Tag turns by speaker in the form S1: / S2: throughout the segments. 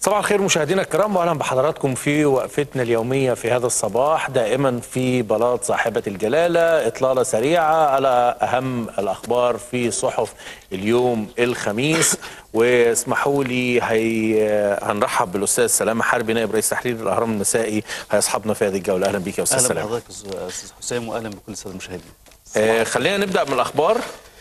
S1: صباح الخير مشاهدينا الكرام واهلا بحضراتكم في وقفتنا اليوميه في هذا الصباح دائما في بلاط صاحبه الجلاله اطلاله سريعه على اهم الاخبار في صحف اليوم الخميس واسمحوا لي هي هنرحب بالاستاذ سلامه حربي نائب رئيس تحرير الاهرام المسائي هيصحبنا في هذه الجوله اهلا بيك يا استاذ
S2: اهلا
S1: سلامه
S2: بحضرتك يا استاذ حسام واهلا بكل الساده المشاهدين
S1: آه خلينا نبدا من الاخبار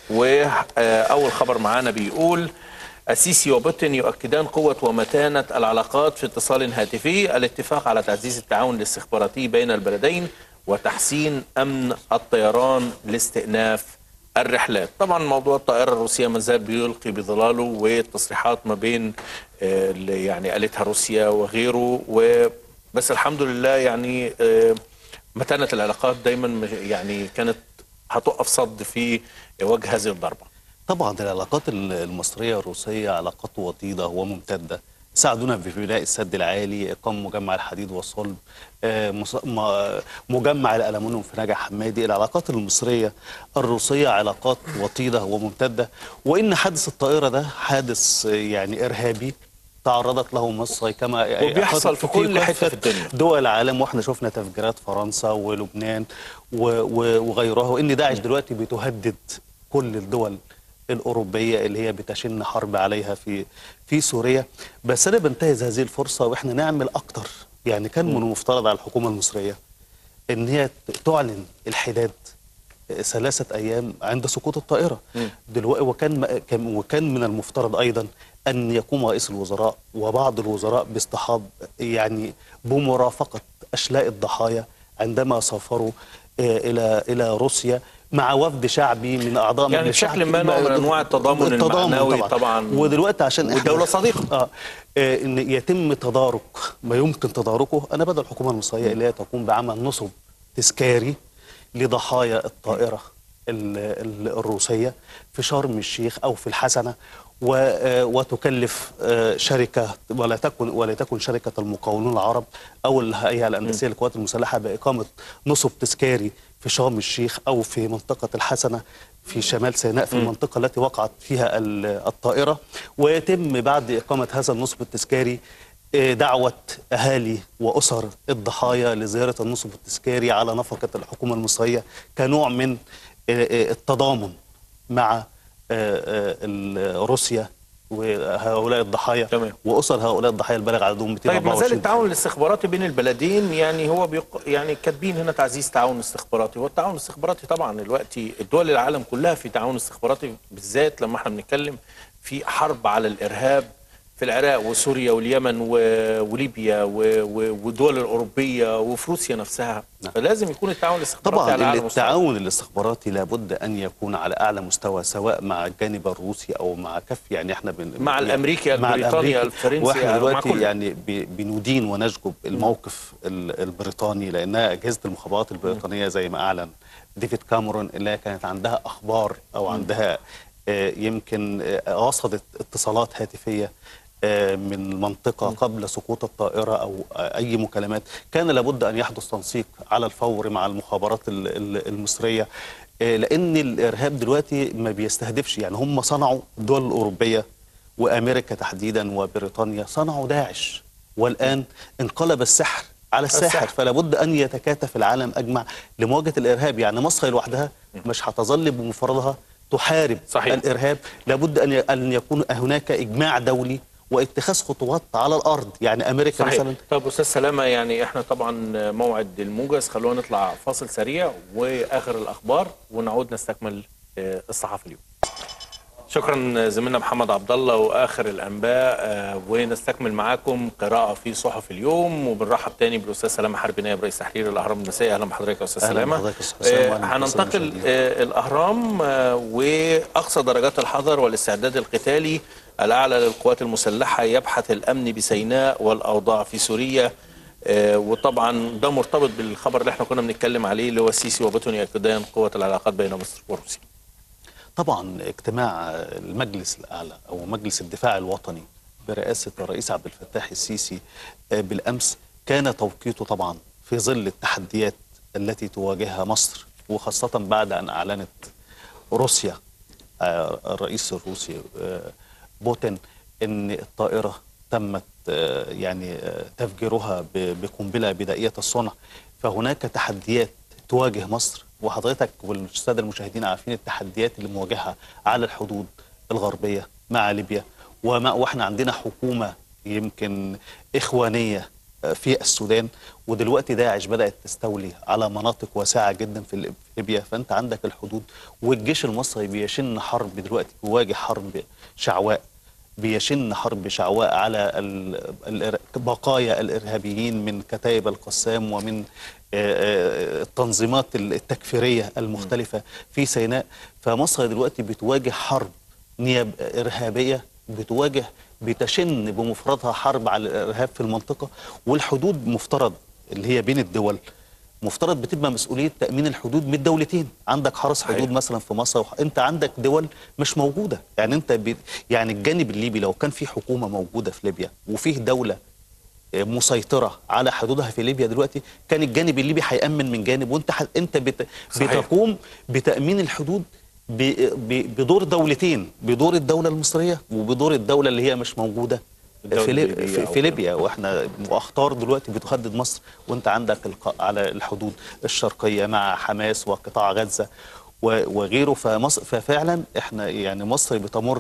S1: واول خبر معانا بيقول السيسي وبوتين يؤكدان قوة ومتانة العلاقات في اتصال هاتفي الاتفاق على تعزيز التعاون الاستخباراتي بين البلدين وتحسين أمن الطيران لاستئناف الرحلات طبعا موضوع الطائرة الروسية ما زال بيلقي بظلاله والتصريحات ما بين آه، اللي يعني قالتها روسيا وغيره و بس الحمد لله يعني آه، متانة العلاقات دايما مش- يعني كانت هتقف صد في وجه هذه الضربة
S2: طبعا العلاقات ال- المصريه الروسيه علاقات وطيده وممتده ساعدونا في بناء السد العالي اقام مجمع الحديد والصلب آه، مص- م- مجمع الالومنيوم في نجع حمادي العلاقات المصريه الروسيه علاقات وطيده وممتده وان حادث الطائره ده حادث آه، يعني ارهابي تعرضت له مصر كما
S1: وبيحصل في كل حتة في
S2: كافة
S1: الدنيا.
S2: دول العالم واحنا شفنا تفجيرات فرنسا ولبنان و- و- وغيرها وان داعش دلوقتي بتهدد كل الدول الاوروبيه اللي هي بتشن حرب عليها في في سوريا بس انا بنتهز هذه الفرصه واحنا نعمل اكتر يعني كان من المفترض على الحكومه المصريه ان هي تعلن الحداد ثلاثة أيام عند سقوط الطائرة دلوقتي وكان كان- وكان من المفترض أيضا أن يقوم رئيس الوزراء وبعض الوزراء باصطحاب يعني بمرافقة أشلاء الضحايا عندما سافروا آه، إلى إلى روسيا مع وفد شعبي من أعضاء
S1: يعني
S2: مجلس
S1: بشكل
S2: الشعب.
S1: ما نوع من أنواع التضامن المعنوي طبعاً.
S2: ودلوقتي عشان إحنا-
S1: والدولة صديقة.
S2: آه آه، ان يتم تدارك ما يمكن تداركه انا بدأ الحكومه المصريه اللي هي تقوم بعمل نصب تذكاري لضحايا الطائره ال- ال- الروسيه في شرم الشيخ او في الحسنه و- آه، وتكلف آه، شركه ولا تكن ولا تكن شركه المقاولون العرب او الهيئه الهندسيه للقوات المسلحه باقامه نصب تذكاري في شرم الشيخ او في منطقه الحسنه في شمال سيناء في المنطقة التي وقعت فيها ال- الطائرة ويتم بعد إقامة هذا النصب التذكاري آه، دعوة أهالي وأسر الضحايا لزيارة النصب التذكاري على نفقة الحكومة المصرية كنوع من آه، آه، التضامن مع آه، آه، ال- روسيا وهؤلاء الضحايا
S1: تمام.
S2: وأسر هؤلاء الضحايا البالغ عددهم 224
S1: طيب ما زال التعاون الاستخباراتي بين البلدين يعني هو بيق... يعني كاتبين هنا تعزيز تعاون استخباراتي والتعاون الاستخباراتي طبعا دلوقتي الدول العالم كلها في تعاون استخباراتي بالذات لما احنا بنتكلم في حرب على الارهاب في العراق وسوريا واليمن و... وليبيا و... و... والدول الاوروبيه وفي روسيا نفسها
S2: نعم.
S1: فلازم يكون التعاون الاستخباراتي
S2: طبعا
S1: على اعلى مستوى
S2: التعاون الاستخباراتي لابد ان يكون على اعلى مستوى سواء مع الجانب الروسي او مع كف يعني احنا بن
S1: مع الأمريكي،
S2: مع
S1: البريطاني،
S2: الأمريكي.
S1: الفرنسي،
S2: واحنا
S1: مع
S2: دلوقتي
S1: كله.
S2: يعني ب- بندين ونجب الموقف ال- البريطاني لانها اجهزه المخابرات البريطانيه زي ما اعلن ديفيد كاميرون اللي هي كانت عندها اخبار او عندها آه، يمكن آه، رصدت اتصالات هاتفيه آه، من المنطقة قبل سقوط الطائرة أو آه، أي مكالمات كان لابد أن يحدث تنسيق على الفور مع المخابرات ال- ال- المصرية آه، لأن الإرهاب دلوقتي ما بيستهدفش يعني هم صنعوا الدول الأوروبية وأمريكا تحديدا وبريطانيا صنعوا داعش والآن انقلب السحر على الساحر
S1: السحر.
S2: فلا بد ان يتكاتف العالم اجمع لمواجهه الارهاب يعني مصر لوحدها مش هتظل بمفردها تحارب
S1: صحيح.
S2: الارهاب لابد ان ي- ان يكون هناك اجماع دولي واتخاذ خطوات على الارض يعني امريكا
S1: صحيح
S2: مثلا
S1: طب استاذ سلامه يعني احنا طبعا موعد الموجز خلونا نطلع فاصل سريع واخر الاخبار ونعود نستكمل آه، الصحافه اليوم شكرا زميلنا محمد عبد الله واخر الانباء آه، ونستكمل معاكم قراءه في صحف اليوم وبنرحب تاني بالاستاذ سلامه حربي نائب رئيس تحرير الاهرام المسائي اهلا بحضرتك يا استاذ
S2: أهلا
S1: سلامه
S2: بحضرتك يا أستاذ سلامة،
S1: آه،
S2: وأهلا بكل
S1: هننتقل
S2: المشاهدين.
S1: آه، الاهرام آه، واقصى درجات الحذر والاستعداد القتالي الاعلى للقوات المسلحه يبحث الامن بسيناء والاوضاع في سوريا آه، وطبعا ده مرتبط بالخبر اللي احنا كنا بنتكلم عليه اللي هو السيسي وبوتين يأكدان قوه العلاقات بين مصر وروسيا
S2: طبعا اجتماع المجلس الاعلى او مجلس الدفاع الوطني برئاسه الرئيس عبد الفتاح السيسي آه، بالامس كان توقيته طبعا في ظل التحديات التي تواجهها مصر وخاصه بعد ان اعلنت روسيا آه، الرئيس الروسي آه، بوتين ان الطائره تمت آه، يعني آه، تفجيرها ب- بقنبله بدائيه الصنع فهناك تحديات تواجه مصر وحضرتك والساده المشاهدين عارفين التحديات اللي مواجهها على الحدود الغربيه مع ليبيا وما واحنا عندنا حكومه يمكن اخوانيه في السودان ودلوقتي داعش بدات تستولي على مناطق واسعه جدا في ليب- في ليبيا فانت عندك الحدود والجيش المصري بيشن حرب دلوقتي بيواجه حرب شعواء بيشن حرب شعواء على ال- الإر- بقايا الارهابيين من كتائب القسام ومن آه، آه، التنظيمات التكفيريه المختلفه في سيناء فمصر دلوقتي بتواجه حرب نياب ارهابيه بتواجه بتشن بمفردها حرب على الارهاب في المنطقه والحدود مفترض اللي هي بين الدول مفترض بتبقى مسؤوليه تامين الحدود من الدولتين عندك حرس
S1: صحيح.
S2: حدود مثلا في مصر وح... انت عندك دول مش موجوده يعني انت ب... يعني الجانب الليبي لو كان في حكومه موجوده في ليبيا وفيه دوله آه، مسيطره على حدودها في ليبيا دلوقتي كان الجانب الليبي هيامن من جانب وانت ح... انت بت...
S1: صحيح.
S2: بتقوم بتامين الحدود ب... ب... بدور دولتين بدور الدوله المصريه وبدور الدوله اللي هي مش موجوده
S1: الدولة
S2: في, لي...
S1: الليبية
S2: في,
S1: أو
S2: في ليبيا واحنا واخطار دلوقتي بتهدد مصر وانت عندك الق... على الحدود الشرقيه مع حماس وقطاع غزه و... وغيره فمصر ففعلا احنا يعني مصر بتمر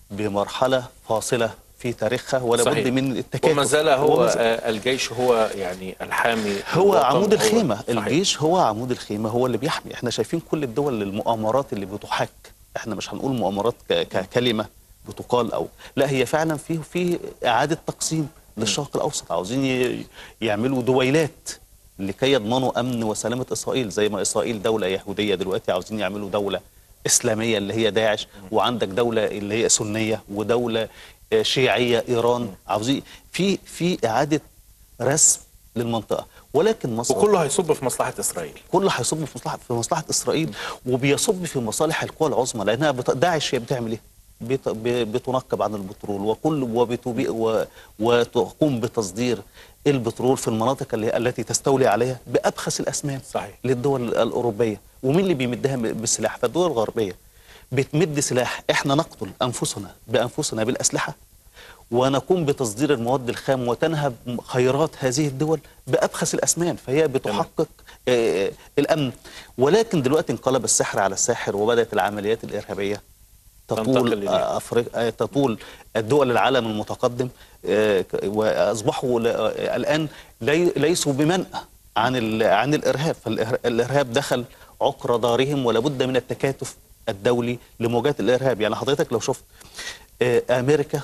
S2: بمرحله فاصله في تاريخها ولا
S1: صحيح.
S2: بد من التكاتف
S1: وما زال هو
S2: وما زال-
S1: آه، الجيش هو يعني الحامي
S2: هو
S1: الوطن،
S2: عمود الخيمة
S1: صحيح.
S2: الجيش هو عمود الخيمة هو اللي بيحمي احنا شايفين كل الدول المؤامرات اللي بتحاك احنا مش هنقول مؤامرات ك- ككلمة بتقال او لا هي فعلا في في اعادة تقسيم للشرق الاوسط عاوزين ي- يعملوا دويلات لكي يضمنوا امن وسلامة اسرائيل زي ما اسرائيل دولة يهودية دلوقتي عاوزين يعملوا دولة اسلامية اللي هي داعش وعندك دولة اللي هي سنية ودولة آه، شيعية ايران عاوزين في في اعادة رسم للمنطقة ولكن مصر
S1: وكله هيصب في مصلحه اسرائيل
S2: كله هيصب في مصلحه في مصلحه اسرائيل وبيصب في مصالح القوى العظمى لانها بت... داعش هي بتعمل ايه؟ بت... ب- بتنقب عن البترول وكل وبتبي... و... وتقوم بتصدير البترول في المناطق اللي... التي تستولي عليها بابخس الاسمام
S1: صحيح.
S2: للدول الاوروبيه ومين اللي بيمدها م- بالسلاح؟ فالدول الغربيه بتمد سلاح احنا نقتل انفسنا بانفسنا بالاسلحه ونقوم بتصدير المواد الخام وتنهب خيرات هذه الدول بأبخس الأسنان فهي بتحقق آه، الأمن ولكن دلوقتي انقلب السحر على الساحر وبدأت العمليات الإرهابية
S1: تنتقل
S2: تطول
S1: إليها.
S2: آه، أفريقيا تطول الدول العالم المتقدم آه، ك- وأصبحوا ل- آه، الآن لي- ليسوا بمنأى عن ال- عن الإرهاب فالإرهاب دخل عقر دارهم ولابد من التكاتف الدولي لمواجهة الإرهاب يعني حضرتك لو شفت آه، أمريكا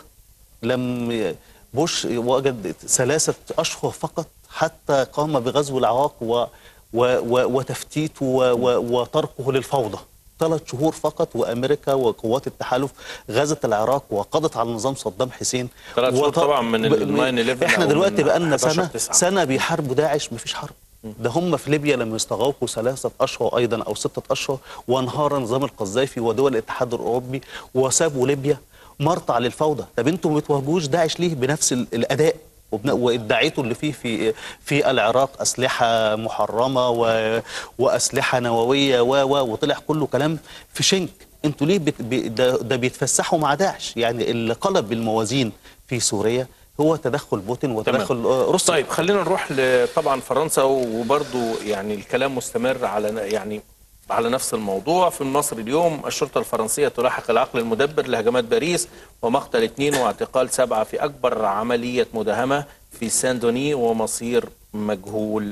S2: لم بوش وجد ثلاثة أشهر فقط حتى قام بغزو العراق و و و وتفتيته و و وتركه للفوضى ثلاث شهور فقط وامريكا وقوات التحالف غزت العراق وقضت على نظام صدام حسين
S1: ثلاث شهور
S2: وط-
S1: طبعا من ال
S2: ب-
S1: 9/11
S2: احنا
S1: أو
S2: دلوقتي
S1: من
S2: بقالنا
S1: 11
S2: سنه
S1: تسعة.
S2: سنه بيحاربوا داعش مفيش حرب ده هم في ليبيا لما يستغرقوا ثلاثة أشهر أيضا أو ستة أشهر وانهار نظام القذافي ودول الاتحاد الأوروبي وسابوا ليبيا مرتع للفوضى طب انتوا ما بتواجهوش داعش ليه بنفس ال- الأداء وبن- وادعيتوا اللي فيه في في العراق اسلحه محرمه و... واسلحه نوويه و و وطلع كله كلام في شنك انتوا ليه بت... ب... ده, ده بيتفسحوا مع داعش يعني اللي قلب الموازين في سوريا هو تدخل بوتين وتدخل آه، روسيا
S1: طيب خلينا نروح ل- طبعا فرنسا وبرضو يعني الكلام مستمر على ن- يعني على نفس الموضوع في مصر اليوم الشرطة الفرنسية تلاحق العقل المدبر لهجمات باريس ومقتل اثنين واعتقال سبعة في أكبر عملية مداهمة في ساندوني ومصير مجهول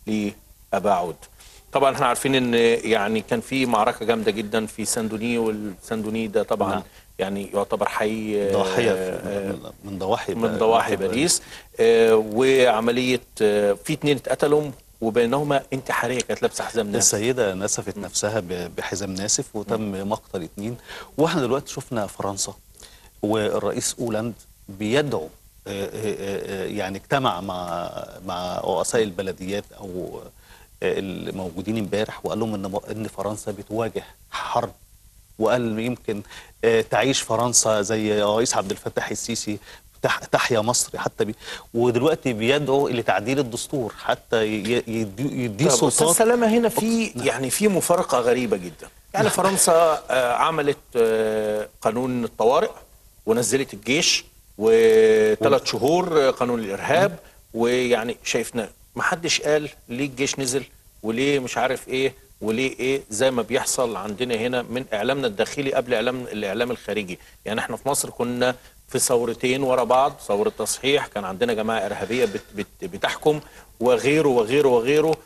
S1: لأبعد طبعا احنا عارفين ان يعني كان في معركة جامدة جدا في ساندوني والساندوني ده طبعا
S2: نعم.
S1: يعني يعتبر حي
S2: ضاحيه
S1: آه،
S2: من- من ضواحي
S1: من ضواحي باريس آه، وعمليه آه، في اثنين اتقتلوا وبينهما انتحاريه كانت لابسه حزام ناس
S2: السيدة نسفت نفسها ب- بحزام ناسف وتم مقتل اتنين واحنا دلوقتي شفنا فرنسا والرئيس اولاند بيدعو آه، آه، آه، يعني اجتمع مع مع رؤساء البلديات او آه، الموجودين امبارح وقال لهم ان م- ان فرنسا بتواجه حرب وقال يمكن آه، تعيش فرنسا زي رئيس عبد الفتاح السيسي تح- تحيا مصر حتى بي ودلوقتي بيدعو لتعديل الدستور حتى ي- يدي يديه
S1: طب استاذ
S2: سلطات
S1: سلامه هنا في يعني في مفارقه غريبه جدا يعني فرنسا آه، عملت آه، قانون الطوارئ ونزلت الجيش وثلاث شهور قانون الارهاب ويعني شايفنا ما حدش قال ليه الجيش نزل وليه مش عارف ايه وليه ايه زي ما بيحصل عندنا هنا من اعلامنا الداخلي قبل اعلام الاعلام الخارجي يعني احنا في مصر كنا في ثورتين ورا بعض ثوره تصحيح كان عندنا جماعه ارهابيه بت بت بتحكم وغيره وغيره وغيره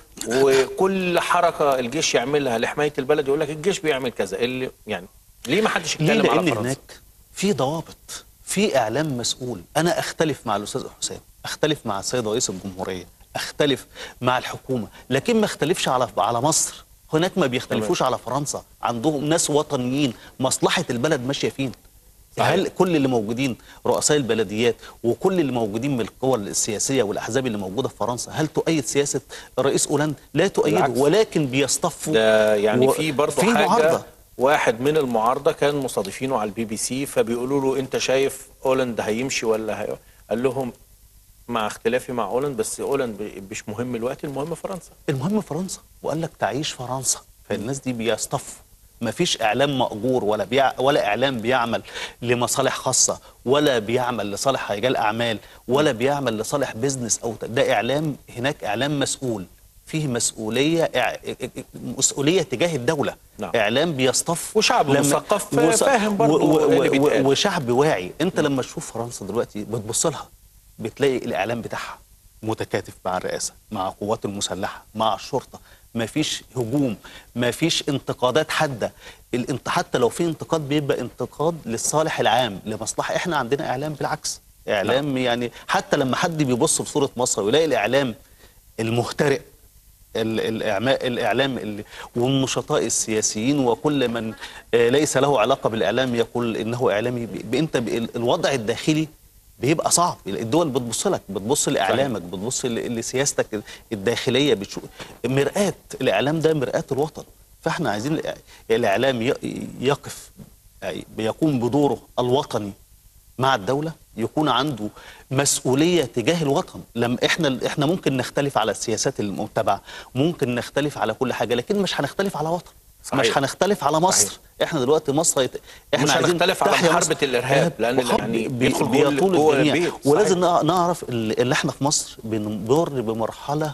S1: وكل حركه الجيش يعملها لحمايه البلد يقول لك الجيش بيعمل كذا اللي يعني ليه ما حدش
S2: ليه
S1: يتكلم على
S2: لان
S1: فرنسا
S2: هناك في ضوابط في اعلام مسؤول انا اختلف مع الاستاذ حسام اختلف مع السيد رئيس الجمهوريه اختلف مع الحكومه لكن ما اختلفش على على مصر هناك ما بيختلفوش على فرنسا عندهم ناس وطنيين مصلحه البلد ماشيه فين
S1: صحيح.
S2: هل كل اللي موجودين رؤساء البلديات وكل اللي موجودين من القوى السياسيه والاحزاب اللي موجوده في فرنسا هل تؤيد سياسه رئيس اولاند لا تؤيده
S1: بالعكس.
S2: ولكن بيصطفوا
S1: ده يعني
S2: و-
S1: في برضه
S2: في
S1: حاجه
S2: معارضه
S1: واحد من المعارضه كان مستضيفينه على البي بي سي فبيقولوا له انت شايف اولاند هيمشي ولا هي... قال لهم مع اختلافي مع اولاند بس اولاند ب- مش مهم الوقت المهم فرنسا
S2: المهم فرنسا وقال لك تعيش فرنسا فالناس دي بيصطفوا ما فيش اعلام مأجور ولا بيع ولا اعلام بيعمل لمصالح خاصه ولا بيعمل لصالح رجال اعمال ولا بيعمل لصالح بيزنس او ت- ده اعلام هناك اعلام مسؤول فيه مسؤوليه إع- مسؤوليه تجاه الدوله
S1: نعم.
S2: اعلام بيصطف
S1: وشعب
S2: لما-
S1: مثقف
S2: وص-
S1: فاهم برضه
S2: و- و-
S1: إيه اللي
S2: و-
S1: بيتقال.
S2: وشعب واعي انت لما تشوف فرنسا دلوقتي بتبص لها بتلاقي الاعلام بتاعها متكاتف مع الرئاسه مع القوات المسلحه مع الشرطه ما فيش هجوم ما فيش انتقادات حاده الانت حتى لو في انتقاد بيبقى انتقاد للصالح العام لمصلحه احنا عندنا اعلام بالعكس اعلام يعني حتى لما حد بيبص لصوره مصر ويلاقي الاعلام المهترئ ال- الإعماء الإعلام ال- والنشطاء السياسيين وكل من آه، ليس له علاقة بالإعلام يقول إنه إعلامي ب- ب- أنت ب- ال- الوضع الداخلي بيبقى صعب الدول بتبص لك بتبص لإعلامك بتبص ل- لسياستك الداخلية بتشوف مرآة الإعلام ده مرآة الوطن فإحنا عايزين الإع- الإعلام ي- يقف يعني بيقوم بدوره الوطني مع الدولة يكون عنده مسؤولية تجاه الوطن لما احنا احنا ممكن نختلف على السياسات المتبعة ممكن نختلف على كل حاجة لكن مش هنختلف على وطن
S1: صحيح.
S2: مش هنختلف على مصر
S1: صحيح.
S2: احنا دلوقتي مصر يت... احنا
S1: مش
S2: عايزين
S1: هنختلف على
S2: تحيا
S1: محاربة
S2: مصر.
S1: الإرهاب، لأن
S2: وخب-
S1: يعني
S2: بي-
S1: بيدخل جوه-
S2: بيطول
S1: جوه
S2: الجميع.
S1: البيت.
S2: ولازم
S1: صحيح.
S2: نع- نعرف ال- اللي احنا في مصر بنمر بمرحلة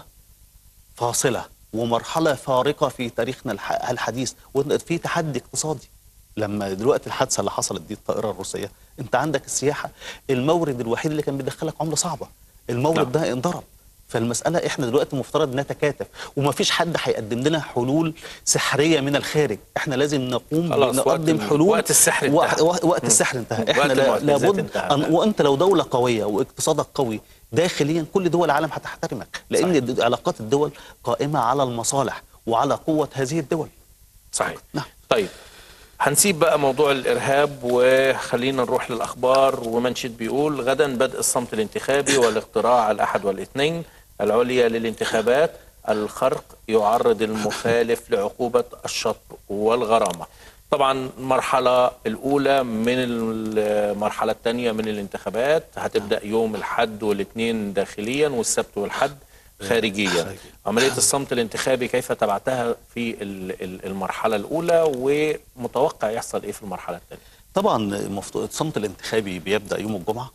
S2: فاصلة ومرحلة فارقة في تاريخنا الح- الحديث وفي تحدي اقتصادي لما دلوقتي الحادثة اللي حصلت دي الطائرة الروسية انت عندك السياحة المورد الوحيد اللي كان بيدخلك عملة صعبة المورد
S1: نعم.
S2: ده انضرب فالمسألة احنا دلوقتي مفترض نتكاتف ومفيش حد هيقدم لنا حلول سحرية من الخارج احنا لازم نقوم
S1: خلاص، وقت
S2: نقدم
S1: ال-
S2: حلول
S1: وقت السحر
S2: وقت,
S1: انتهى.
S2: وقت- وقت السحر انتهى احنا
S1: وقت
S2: لا-
S1: المعجزات
S2: لابد
S1: انتهى.
S2: أن وانت لو دولة قوية واقتصادك قوي داخليا كل دول العالم هتحترمك لان
S1: صحيح.
S2: الد- علاقات الدول قائمة على المصالح وعلى قوة هذه الدول
S1: صحيح
S2: نعم.
S1: طيب هنسيب بقى موضوع الارهاب وخلينا نروح للاخبار ومنشد بيقول غدا بدء الصمت الانتخابي والاقتراع الاحد والاثنين العليا للانتخابات الخرق يعرض المخالف لعقوبه الشطب والغرامه طبعا المرحله الاولى من المرحله الثانيه من الانتخابات هتبدا يوم الاحد والاثنين داخليا والسبت والحد خارجيا عملية الصمت الانتخابي كيف تبعتها في ال- ال- المرحلة الأولى ومتوقع يحصل إيه في المرحلة الثانية
S2: طبعا مفتوح الصمت الانتخابي بيبدا يوم الجمعه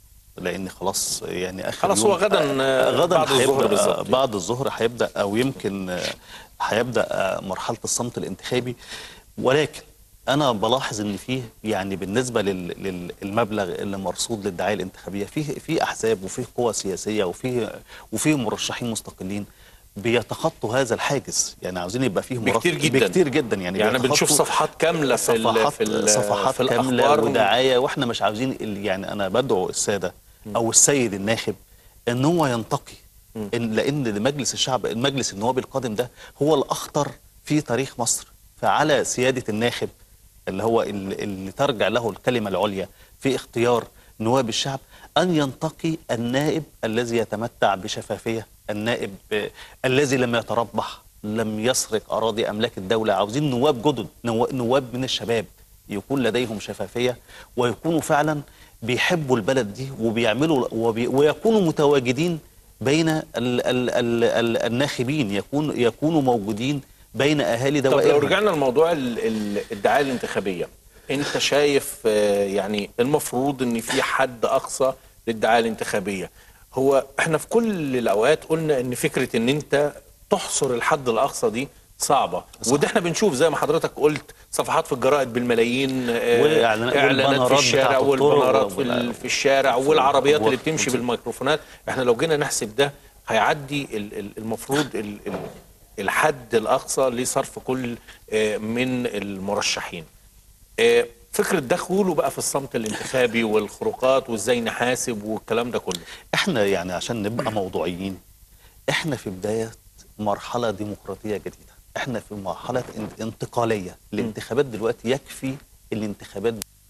S2: لان خلاص يعني اخر
S1: خلاص
S2: يوم
S1: هو غدا، آه،
S2: غدا
S1: بعد الظهر
S2: هيبدأ-
S1: بالظبط.
S2: بعد الظهر هيبدا او يمكن آه، هيبدا آه، مرحله الصمت الانتخابي ولكن انا بلاحظ ان فيه يعني بالنسبه لل- للمبلغ اللي مرصود للدعايه الانتخابيه في في احزاب وفي قوى سياسيه وفي وفي مرشحين مستقلين بيتخطوا هذا الحاجز يعني عاوزين يبقى فيه مرشح-
S1: بكتير جدا.
S2: بكتير جدا يعني
S1: يعني بنشوف
S2: بيتخطوا-
S1: صفحات كاملة في ال-
S2: صفحات
S1: في ال-
S2: صفحات
S1: في
S2: كامله
S1: الأخبار.
S2: ودعايه واحنا مش عاوزين ال- يعني انا بدعو الساده او السيد الناخب ان هو ينتقي إن لان مجلس الشعب المجلس النواب القادم ده هو الاخطر في تاريخ مصر فعلى سياده الناخب اللي هو ال- اللي ترجع له الكلمه العليا في اختيار نواب الشعب ان ينتقي النائب الذي يتمتع بشفافيه النائب آه، الذي لم يتربح لم يسرق اراضي املاك الدوله عاوزين نواب جدد نوا- نواب من الشباب يكون لديهم شفافيه ويكونوا فعلا بيحبوا البلد دي وبيعملوا وبي ويكونوا متواجدين بين ال ال ال ال الناخبين يكون يكونوا موجودين بين اهالي
S1: طب لو
S2: دوائرهم
S1: رجعنا لموضوع ال- ال- الدعاية الانتخابية انت شايف آه، يعني المفروض ان في حد اقصى للدعايه الانتخابيه هو احنا في كل الاوقات قلنا ان فكره ان انت تحصر الحد الاقصى دي صعبه وده احنا بنشوف زي ما حضرتك قلت صفحات في الجرائد بالملايين آه،
S2: وإعلانات-
S1: اعلانات في
S2: والبنرات
S1: الشارع
S2: بتاعت الطرق
S1: والبنرات في,
S2: وال-
S1: ال- في الشارع والعربيات اللي
S2: وال-
S1: بتمشي بالميكروفونات احنا لو جينا نحسب ده هيعدي ال- ال- المفروض ال- ال- الحد الاقصى لصرف كل آه، من المرشحين آه، فكره دخوله بقى في الصمت الانتخابي والخروقات وازاي نحاسب والكلام ده كله
S2: احنا يعني عشان نبقى موضوعيين احنا في بدايه مرحله ديمقراطيه جديده احنا في مرحله ان- انتقاليه الانتخابات دلوقتي يكفي الانتخابات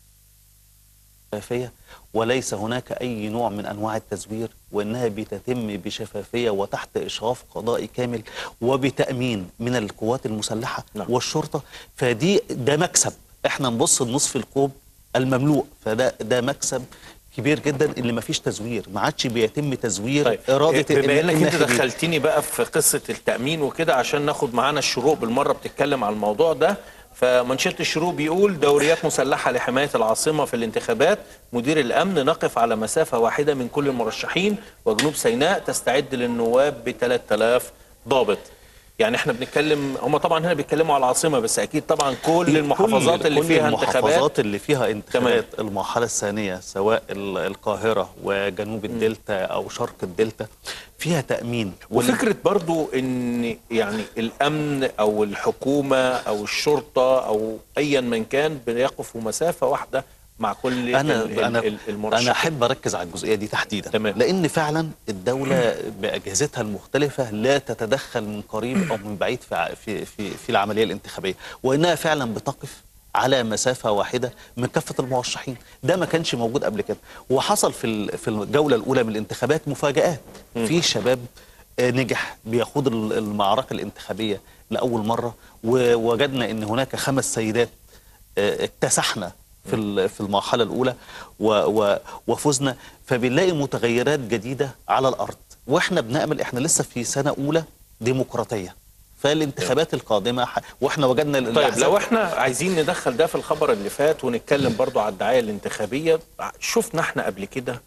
S2: شفافيه وليس هناك اي نوع من انواع التزوير وانها بتتم بشفافيه وتحت اشراف قضائي كامل وبتامين من القوات المسلحه
S1: نعم.
S2: والشرطه فدي ده مكسب احنا نبص لنصف الكوب المملوء فده ده مكسب كبير جدا اللي ما فيش تزوير ما عادش بيتم تزوير
S1: طيب
S2: اراده
S1: آه، بما
S2: الن-
S1: انك انت
S2: الناخبين.
S1: دخلتني بقى في قصه التامين وكده عشان ناخد معانا الشروق بالمره بتتكلم على الموضوع ده فمنشط الشروق بيقول دوريات مسلحه لحمايه العاصمه في الانتخابات مدير الامن نقف على مسافه واحده من كل المرشحين وجنوب سيناء تستعد للنواب ب 3000 ضابط يعني احنا بنتكلم هم طبعا هنا بيتكلموا على العاصمه بس اكيد طبعا كل المحافظات اللي
S2: كل
S1: فيها انتخابات
S2: المحافظات اللي فيها انتخابات المرحله الثانيه سواء ال- القاهره وجنوب الدلتا او شرق الدلتا فيها تامين وال-
S1: وفكره برضو ان يعني الامن او الحكومه او الشرطه او ايا من كان بيقفوا مسافه واحده مع كل
S2: انا
S1: ال- ال-
S2: انا
S1: ال- المرشحين
S2: انا احب اركز على الجزئيه دي تحديدا
S1: تمام.
S2: لان فعلا الدوله باجهزتها المختلفه لا تتدخل من قريب او من بعيد في ع- في في, في العمليه الانتخابيه وانها فعلا بتقف على مسافه واحده من كافه المرشحين ده ما كانش موجود قبل كده وحصل في ال- في الجوله الاولى من الانتخابات مفاجات في شباب آه، نجح بيخوض ال- المعركه الانتخابيه لاول مره ووجدنا ان هناك خمس سيدات آه، اكتسحنا في ال- في المرحله الاولى و و وفزنا فبنلاقي متغيرات جديده على الارض واحنا بنامل احنا لسه في سنه اولى ديمقراطيه فالانتخابات القادمه ح... واحنا وجدنا ال-
S1: طيب
S2: الأحزاب-
S1: لو احنا عايزين ندخل ده في الخبر اللي فات ونتكلم برضو على الدعايه الانتخابيه شفنا احنا قبل كده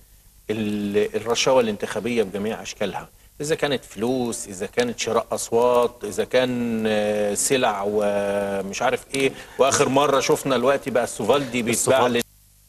S1: ال- الرشاوى الانتخابيه بجميع اشكالها اذا كانت فلوس اذا كانت شراء اصوات اذا كان آه، سلع ومش عارف ايه واخر مره شفنا الوقت بقى السوفالدي بيتباع
S2: السوفالدي.
S1: لل-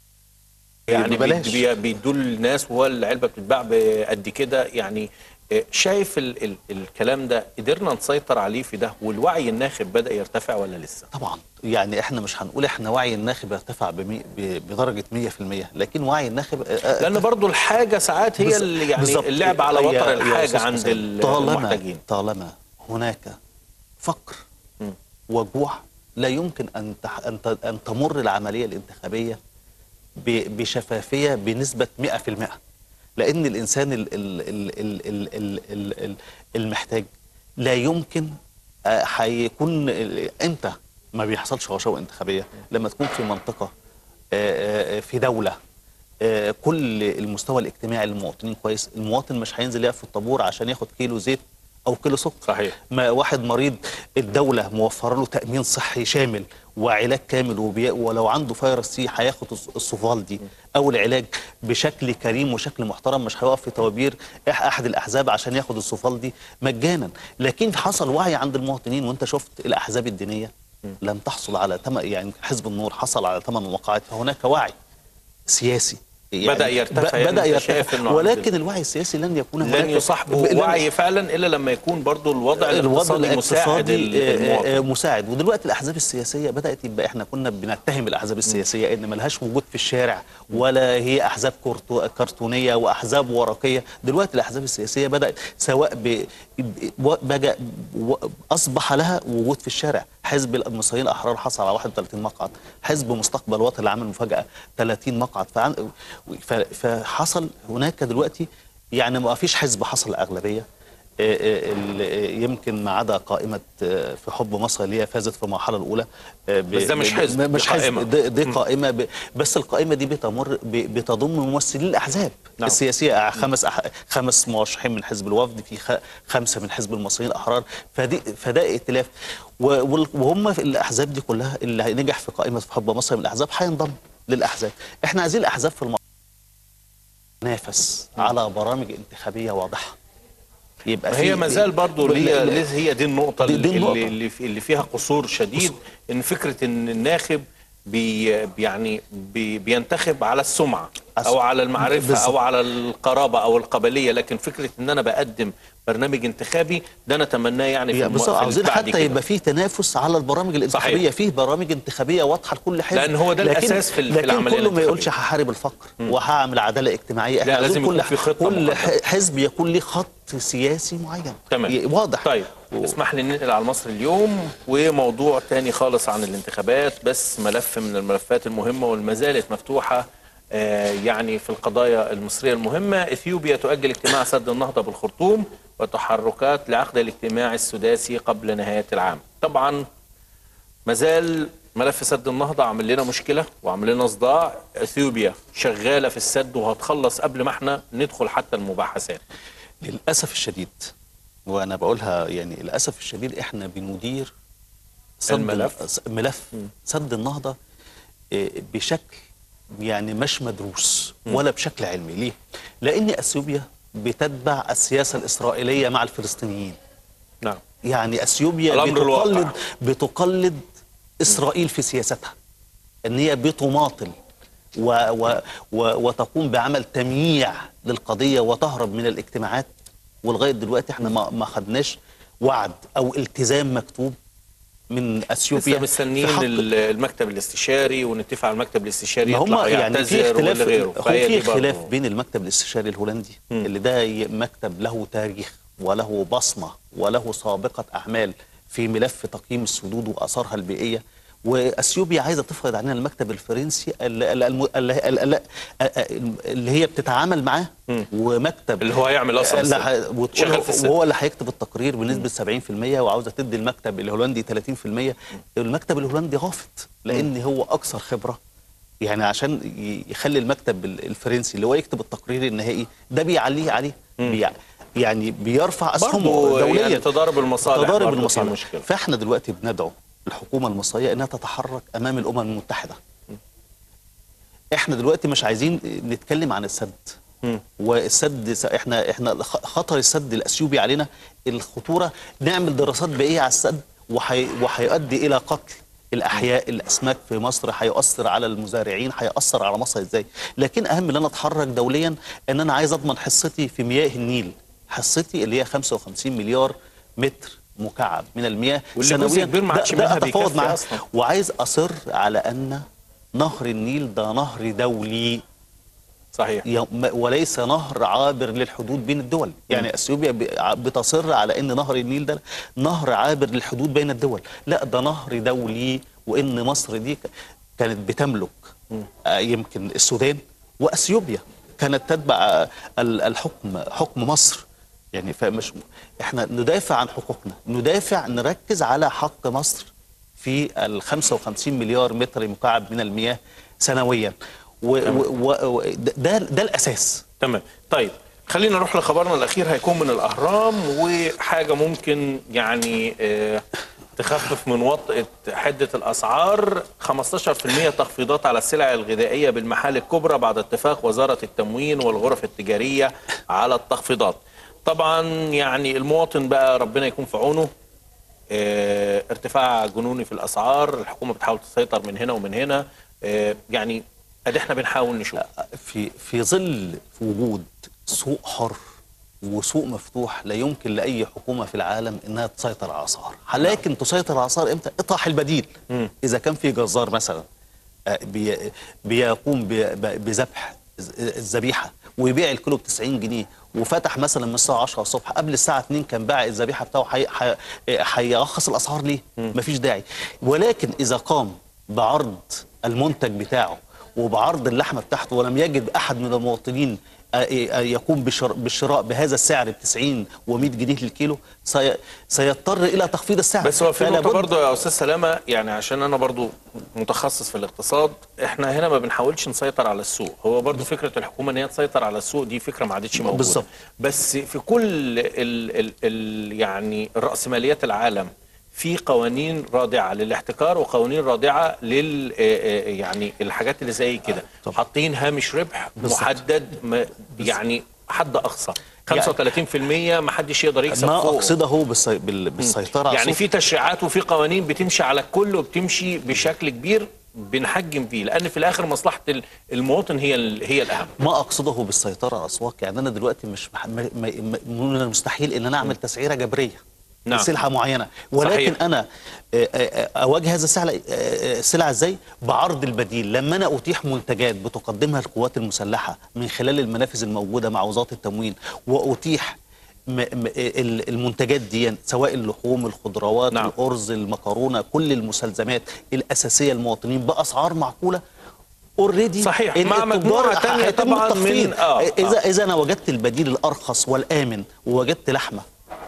S1: يعني
S2: ببلاش.
S1: بيد- بي- بيدوا للناس وهو العلبه بتتباع بقد كده يعني آه، شايف ال ال الكلام ده قدرنا نسيطر عليه في ده والوعي الناخب بدا يرتفع ولا لسه؟
S2: طبعا يعني احنا مش هنقول احنا وعي الناخب ارتفع بمي... ب... بدرجه 100% لكن وعي الناخب آه، آه،
S1: لان برضو الحاجه ساعات هي
S2: بز-
S1: اللي يعني
S2: بالظبط.
S1: اللعب على
S2: يا-
S1: وتر
S2: يا
S1: الحاجه
S2: أستاذ
S1: عند
S2: حسام،
S1: ال-
S2: طالما
S1: المحتاجين
S2: طالما هناك فقر
S1: مم.
S2: وجوع لا يمكن ان تح... ان ت... ان تمر العمليه الانتخابيه ب... بشفافيه بنسبه 100% لان الانسان ال... ال... ال... ال... ال... ال... ال... ال... المحتاج لا يمكن آه، هيكون ال- امتى ما بيحصلش رشاوى انتخابيه لما تكون في منطقه آه، آه، في دوله آه، كل المستوى الاجتماعي للمواطنين كويس المواطن مش هينزل يقف في الطابور عشان ياخد كيلو زيت او كيلو سكر
S1: صحيح.
S2: ما واحد مريض الدوله موفره له تامين صحي شامل وعلاج كامل وبي... ولو عنده فيروس سي هياخد الص- الصوفال دي او العلاج بشكل كريم وشكل محترم مش هيقف في طوابير إح- احد الاحزاب عشان ياخد الصوفال دي مجانا لكن حصل وعي عند المواطنين وانت شفت الاحزاب الدينيه لم تحصل على تم... يعني حزب النور حصل على ثمان مقاعد فهناك وعي سياسي
S1: بدأ يرتفع،
S2: ب-
S1: يعني
S2: بدا
S1: أنت شايف
S2: يرتفع
S1: إنه
S2: ولكن
S1: عند-
S2: الوعي السياسي لن يكون هناك
S1: لن يصاحبه
S2: لن-
S1: وعي فعلا الا لما يكون برضو الوضع
S2: الوضع
S1: الاقتصادي مساعد
S2: الاقتصادي آه، آه،
S1: المواطن
S2: مساعد ودلوقتي الاحزاب السياسيه بدات يبقى احنا كنا بنتهم الاحزاب السياسيه ان ملهاش وجود في الشارع ولا هي احزاب كرتو- كرتونيه واحزاب ورقيه دلوقتي الاحزاب السياسيه بدات سواء ب... ب- و- بقى و- اصبح لها وجود في الشارع حزب المصريين الاحرار حصل على 31 مقعد حزب مستقبل وطني اللي عمل مفاجاه 30 مقعد فعن... ف... فحصل هناك دلوقتي يعني ما فيش حزب حصل اغلبيه آه، آه، ال- آه، يمكن ما عدا قائمه آه، في حب مصر اللي هي فازت في المرحله الاولى آه، ب-
S1: بس ده مش
S2: ب-
S1: حزب،
S2: مش
S1: دي
S2: حزب
S1: قائمة.
S2: دي, دي قائمه ب- بس القائمه دي بتمر ب- بتضم ممثلي الاحزاب
S1: نعم.
S2: السياسيه خمس أح خمس مرشحين من حزب الوفد في خ- خمسه من حزب المصريين الاحرار فدي فده ائتلاف و- وال- وهم في الاحزاب دي كلها اللي هينجح في قائمه في حب مصر من الاحزاب هينضم للاحزاب احنا عايزين الاحزاب في المنطقه تنافس على برامج انتخابيه واضحه يبقى
S1: هي
S2: في-
S1: ما زال برضه
S2: لا-
S1: اللي
S2: لا-
S1: هي هي دي النقطة
S2: دي- دي
S1: اللي,
S2: النقطة.
S1: اللي, اللي, في- اللي فيها قصور شديد ان فكرة ان الناخب بي يعني بي بينتخب على السمعة او
S2: أس-
S1: على المعرفة
S2: بالظبط.
S1: او على القرابة او القبلية لكن فكرة ان انا بقدم برنامج انتخابي ده نتمناه يعني في
S2: يعني
S1: الم-
S2: بالظبط
S1: في
S2: عاوزين
S1: بعد
S2: حتى
S1: كده.
S2: يبقى فيه تنافس على البرامج الانتخابيه
S1: صحيح.
S2: فيه برامج انتخابيه واضحه لكل حزب
S1: لأن هو ده
S2: لكن-
S1: الأساس في ال- في
S2: لكن
S1: العملية
S2: كله ما يقولش
S1: الانتخابية.
S2: هحارب الفقر وهعمل عداله اجتماعيه
S1: لا،
S2: عاوزين
S1: لازم يكون
S2: كل
S1: في خطة
S2: كل
S1: محددة.
S2: ح- حزب يكون ليه خط سياسي معين
S1: تمام
S2: ي- واضح
S1: طيب اسمح لي ننقل على مصر اليوم وموضوع تاني خالص عن الانتخابات بس ملف من الملفات المهمة والما زالت مفتوحة آه، يعني في القضايا المصرية المهمة إثيوبيا تؤجل اجتماع سد النهضة بالخرطوم وتحركات لعقد الاجتماع السداسي قبل نهاية العام طبعا مازال ملف سد النهضة عامل لنا مشكلة وعامل لنا صداع اثيوبيا شغالة في السد وهتخلص قبل ما احنا ندخل حتى المباحثات
S2: للاسف الشديد وانا بقولها يعني للاسف الشديد احنا بندير سد
S1: الملف.
S2: س- ملف سد النهضه آه، بشكل يعني مش مدروس ولا بشكل علمي ليه؟ لان اثيوبيا بتتبع السياسه الاسرائيليه مع الفلسطينيين
S1: نعم
S2: يعني اثيوبيا
S1: الأمر الواقع.
S2: بتقلد بتقلد اسرائيل في سياستها ان هي بتماطل و و و وتقوم بعمل تمييع للقضيه وتهرب من الاجتماعات ولغايه دلوقتي احنا ما ما خدناش وعد او التزام مكتوب من اثيوبيا
S1: لسه مستنيين
S2: في حق-
S1: ال- المكتب الاستشاري ونتفق على المكتب الاستشاري
S2: ما هم
S1: يطلع
S2: يعني في
S1: يعتذر
S2: اختلاف
S1: ولا غيره
S2: هو
S1: فهي
S2: في
S1: دي برضه.
S2: اختلاف بين المكتب الاستشاري الهولندي
S1: مم.
S2: اللي ده ي- مكتب له تاريخ وله بصمه وله سابقه اعمال في ملف تقييم السدود واثارها البيئيه واثيوبيا عايزه تفرض علينا المكتب الفرنسي اللي, اللي, اللي, اللي هي بتتعامل معاه
S1: مم.
S2: ومكتب
S1: اللي هو هيعمل أصلاً
S2: لا
S1: السد.
S2: ه- وتقول
S1: شغال
S2: هو-
S1: في السد.
S2: وهو اللي هيكتب التقرير بنسبه 70% وعاوزه تدي المكتب الهولندي 30% المكتب الهولندي غافت لان هو اكثر خبره يعني عشان ي- يخلي المكتب ال- الفرنسي اللي هو يكتب التقرير النهائي ده بيعليه عليه بيع يعني بيرفع اسهمه
S1: برضه
S2: دوليا
S1: يعني تضارب المصالح
S2: تضارب
S1: برضه في
S2: المصالح
S1: مشكلة.
S2: فاحنا دلوقتي بندعو الحكومه المصريه انها تتحرك امام الامم المتحده احنا دلوقتي مش عايزين نتكلم عن السد
S1: مم.
S2: والسد س- احنا احنا خ- خطر السد الاثيوبي علينا الخطوره نعمل دراسات بيئيه على السد وحي وهيؤدي الى قتل الاحياء الاسماك في مصر هيؤثر على المزارعين هيأثر على مصر ازاي لكن اهم ان انا اتحرك دوليا ان انا عايز اضمن حصتي في مياه النيل حصتي اللي هي 55 مليار متر مكعب من المياه
S1: واللي جزء
S2: سنويا
S1: كبير ما
S2: ده-
S1: عادش
S2: ده
S1: منها
S2: أتفاوض
S1: بيكفي
S2: معاه.
S1: أصلاً.
S2: وعايز اصر على ان نهر النيل ده نهر دولي
S1: صحيح
S2: يوم- وليس نهر عابر للحدود بين الدول يعني اثيوبيا ب- ع- بتصر على ان نهر النيل ده نهر عابر للحدود بين الدول لا ده نهر دولي وان مصر دي ك- كانت بتملك آه، يمكن السودان واثيوبيا كانت تتبع آه، ال- الحكم حكم مصر يعني فمش احنا ندافع عن حقوقنا ندافع نركز على حق مصر في ال 55 مليار متر مكعب من المياه سنويا و و و ده ده الاساس
S1: تمام طيب خلينا نروح لخبرنا الاخير هيكون من الاهرام وحاجه ممكن يعني آه، تخفف من وطأة حدة الأسعار 15% تخفيضات على السلع الغذائية بالمحال الكبرى بعد اتفاق وزارة التموين والغرف التجارية على التخفيضات طبعا يعني المواطن بقى ربنا يكون في عونه آه، ارتفاع جنوني في الأسعار الحكومة بتحاول تسيطر من هنا ومن هنا آه، يعني ادي احنا بنحاول نشوف
S2: في في ظل وجود سوق حر وسوق مفتوح لا يمكن لاي حكومه في العالم انها تسيطر على الاسعار لكن تسيطر على الاسعار امتى اطرح البديل
S1: مم.
S2: اذا كان في جزار مثلا آه، بي- بيقوم ب- ب- بذبح ز- الذبيحه ويبيع الكيلو ب 90 جنيه وفتح مثلا من الساعه 10 الصبح قبل الساعه 2 كان باع الذبيحه بتاعه حي- حي- هيرخص الاسعار ليه؟ مفيش داعي ولكن اذا قام بعرض المنتج بتاعه وبعرض اللحمه بتاعته ولم يجد احد من المواطنين يقوم بشر- بالشراء بهذا السعر ب 90 و100 جنيه للكيلو سي- سيضطر الى تخفيض السعر
S1: بس هو في
S2: فلا
S1: نقطة
S2: بد-
S1: برضه يا أستاذ سلامة يعني عشان أنا برضه متخصص في الاقتصاد إحنا هنا ما بنحاولش نسيطر على السوق هو برضه فكرة الحكومة إن هي تسيطر على السوق دي فكرة ما عادتش موجودة
S2: بالظبط.
S1: بس في كل ال ال ال يعني رأسماليات العالم في قوانين رادعة للاحتكار وقوانين رادعة لل آه، آه، يعني الحاجات اللي زي كده
S2: طبعا.
S1: حاطين هامش ربح
S2: بالظبط.
S1: محدد ما يعني حد أقصى 35% ما حدش يقدر يكسب
S2: ما
S1: فوقه.
S2: اقصده بالسي... بال- بالسيطره على
S1: يعني
S2: السوق
S1: في تشريعات وفي قوانين بتمشي على الكل وبتمشي بشكل كبير بنحجم فيه لان في الاخر مصلحه ال- المواطن هي ال- هي الاهم
S2: ما اقصده بالسيطره على الاسواق يعني انا دلوقتي مش مح... ما... ما... ما- من المستحيل ان انا اعمل تسعيره جبريه
S1: نعم.
S2: لسلعه معينه ولكن
S1: صحيح.
S2: انا آه، آه، اواجه هذا السلعه آه، آه، السلعه ازاي بعرض البديل لما انا اتيح منتجات بتقدمها القوات المسلحه من خلال المنافذ الموجوده مع وزاره التموين واتيح م- م- ال- المنتجات دي سواء اللحوم الخضروات
S1: نعم.
S2: الارز المكرونه كل المستلزمات الاساسيه للمواطنين باسعار معقوله اوريدي
S1: صحيح. مع مجموعة تانية طبعاً من- آه،
S2: اذا اذا انا وجدت البديل الارخص والامن ووجدت لحمه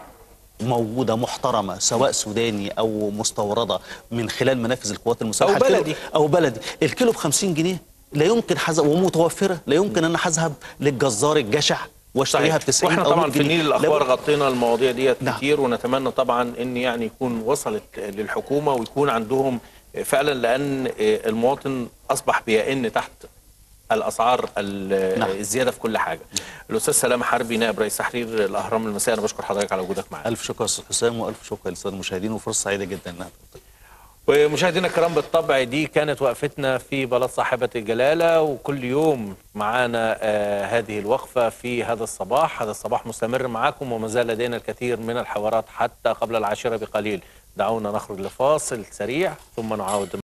S2: موجوده محترمه سواء سوداني او مستورده من خلال منافذ القوات المسلحه
S1: أو
S2: الكيلو-
S1: بلدي.
S2: او بلدي الكيلو ب 50 جنيه لا يمكن حذف ومتوفره لا يمكن ان اذهب للجزار الجشع واشتريها ب 90
S1: واحنا
S2: او
S1: طبعا
S2: 100
S1: في
S2: جنيه.
S1: النيل الاخبار
S2: لابد-
S1: غطينا المواضيع ديت
S2: نعم.
S1: كتير ونتمنى طبعا ان يعني يكون وصلت للحكومه ويكون عندهم فعلا لان المواطن اصبح بيئن تحت الاسعار ال-
S2: نعم.
S1: الزياده في كل حاجه الاستاذ سلام حربي نائب رئيس تحرير الاهرام المسائي انا بشكر حضرتك على وجودك معنا
S2: الف شكر يا استاذ حسام والف شكر للساده المشاهدين وفرصه سعيده جدا انها
S1: ومشاهدينا الكرام بالطبع دي كانت وقفتنا في بلد صاحبة الجلالة وكل يوم معانا آه هذه الوقفة في هذا الصباح هذا الصباح مستمر معاكم وما زال لدينا الكثير من الحوارات حتى قبل العاشرة بقليل دعونا نخرج لفاصل سريع ثم نعاود